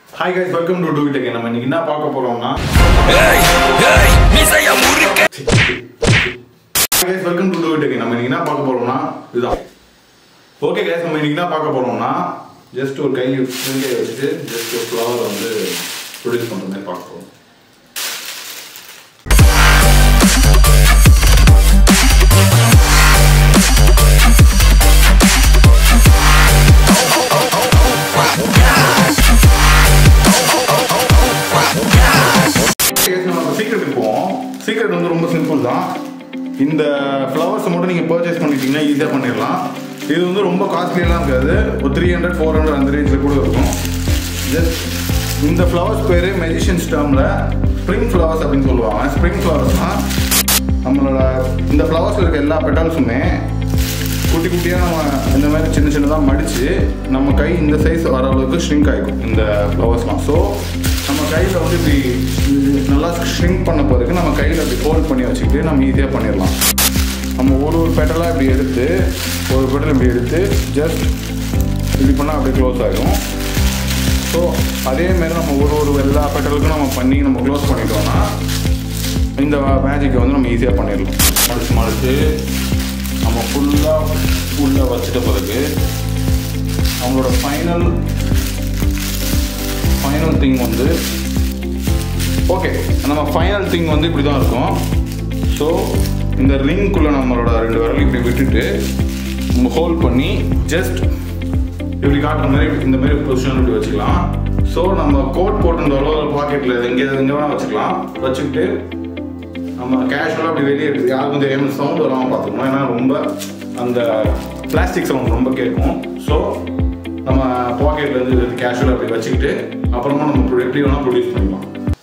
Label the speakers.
Speaker 1: hi guys welcome to do it again நம்ம இன்னைக்கு என்ன பார்க்க போறோம்னா
Speaker 2: ஏய் ஏய் மிசைய முறுக்க
Speaker 1: guys welcome to do it again நம்ம இன்னைக்கு என்ன பார்க்க போறோம்னா இதுதான் ஓகே கைஸ் நம்ம இன்னைக்கு என்ன பார்க்க போறோம்னா ஜஸ்ட் ஒரு கை கை வச்சுட்டு ஜஸ்ட் ஒரு ஃப்ளவர் வந்து ப்ரொடியூஸ் பண்ற மாதிரி பார்க்க போறோம் சீக்ரெட்டுக்கு போவோம் சீக்ரெட் வந்து ரொம்ப சிம்பிள் தான் இந்த ஃப்ளவர்ஸை மட்டும் நீங்கள் பர்ச்சேஸ் பண்ணிட்டீங்கன்னா ஈஸியாக பண்ணிடலாம் இது வந்து ரொம்ப காஸ்ட்லியெல்லாம் இருக்காது ஒரு த்ரீ ஹண்ட்ரட் ஃபோர் ஹண்ட்ரட் அந்த ரேஞ்சில் கூட இருக்கும் ஜஸ்ட் இந்த ஃப்ளவர்ஸ் பேர் மெஜிஷியன்ஸ் டேர்மில் ஸ்ப்ரிங் ஃப்ளவர்ஸ் அப்படின்னு சொல்லுவாங்க ஸ்ப்ரிங் ஃப்ளவர்ஸ்னால் நம்மளோட இந்த ஃப்ளவர்ஸில் இருக்க எல்லா பெட்டல்ஸுமே குட்டி குட்டியாக நம்ம இந்த மாதிரி சின்ன சின்னதாக மடித்து நம்ம கை இந்த சைஸ் வர அளவுக்கு ஷ்ரிங்க் ஆகிக்கும் இந்த ஃப்ளவர்ஸ்லாம் ஸோ நம்ம கையில் வந்து இப்படி நல்லா ஷ்ரிங்க் பண்ண பிறகு நம்ம கையில் இப்படி ஹோல்ட் பண்ணி வச்சுக்கிட்டு நம்ம ஈஸியாக பண்ணிடலாம் நம்ம ஒரு ஒரு பெட்டலாக இப்படி எடுத்து ஒரு பெட்டல் இப்படி எடுத்து ஜஸ்ட் இப்படி பண்ணால் அப்படியே க்ளோஸ் ஆகிடும் ஸோ அதேமாரி நம்ம ஒரு ஒரு எல்லா பெட்டலுக்கும் நம்ம பண்ணி நம்ம க்ளோஸ் பண்ணிட்டோம்னா இந்த மேஜிக்கை வந்து நம்ம ஈஸியாக பண்ணிடலாம் மடிச்சு மடிச்சு நம்ம ஃபுல்லாக உள்ளே வச்சுட்ட பிறகு அவங்களோட ஃபைனல் ஃபைனல் திங் வந்து ஓகே நம்ம ஃபைனல் திங் வந்து இப்படி தான் இருக்கும் ஸோ இந்த ரிங்குள்ளே நம்மளோட ரெண்டு விரல் இப்படி விட்டுட்டு நம்ம ஹோல்ட் பண்ணி ஜஸ்ட் இப்படி காட்டுற மாதிரி இந்த மாதிரி பொசிஷன் இப்படி வச்சுக்கலாம் ஸோ நம்ம கோட் போட்டிருந்தாலோ பாக்கெட்டில் எங்கே எங்கே வேணால் வச்சுக்கலாம் வச்சுக்கிட்டு நம்ம கேஷுவலாக அப்படி வெளியே இருக்குது யாருக்கும் தெரியாமல் சவுண்ட் வராமல் பார்த்துக்கணும் ஏன்னா ரொம்ப அந்த பிளாஸ்டிக் சவுண்ட் ரொம்ப கேட்கும் ஸோ நம்ம பாக்கெட்லேருந்து கேஷுவலாக அப்படி வச்சுக்கிட்டு அப்புறமா நம்ம எப்படி வேணால் ப்ரொடியூஸ் பண்ணிக்கலாம்